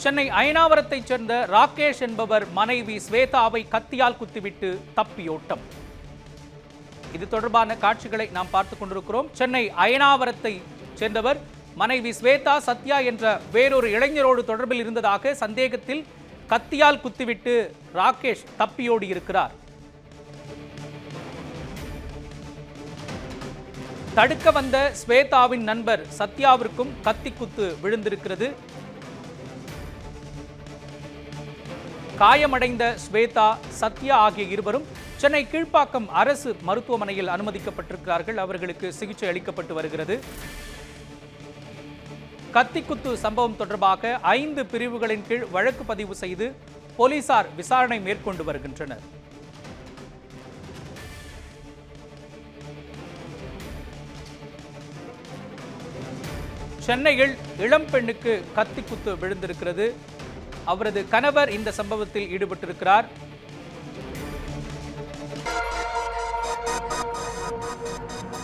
சென்னை அயனாவரத்தைச் சேர்ந்த ராகேஷ் என்பவர் மனைவி ஸ்வேதாவை கத்தியால் குத்திவிட்டு தப்பியோட்டம் இது தொடர்பான காட்சிகளை நாம் பார்த்துக் கொண்டிருக்கிறோம் சென்னை அயனாவரத்தை சேர்ந்தவர் மனைவி ஸ்வேதா சத்யா என்ற வேறொரு இளைஞரோடு தொடர்பில் இருந்ததாக சந்தேகத்தில் கத்தியால் குத்திவிட்டு ராகேஷ் தப்பியோடி இருக்கிறார் தடுக்க வந்த ஸ்வேதாவின் நண்பர் சத்யாவிற்கும் கத்தி குத்து விழுந்திருக்கிறது காயமடைந்த ஸ்வேதா சத்யா ஆகிய இருவரும் சென்னை கீழ்ப்பாக்கம் அரசு மருத்துவமனையில் அனுமதிக்கப்பட்டிருக்கிறார்கள் அவர்களுக்கு சிகிச்சை அளிக்கப்பட்டு வருகிறது கத்திக்குத்து சம்பவம் தொடர்பாக ஐந்து பிரிவுகளின் கீழ் வழக்கு பதிவு செய்து போலீசார் விசாரணை மேற்கொண்டு வருகின்றனர் சென்னையில் இளம் பெண்ணுக்கு கத்திக்குத்து விழுந்திருக்கிறது அவரது கணவர் இந்த சம்பவத்தில் ஈடுபட்டிருக்கிறார்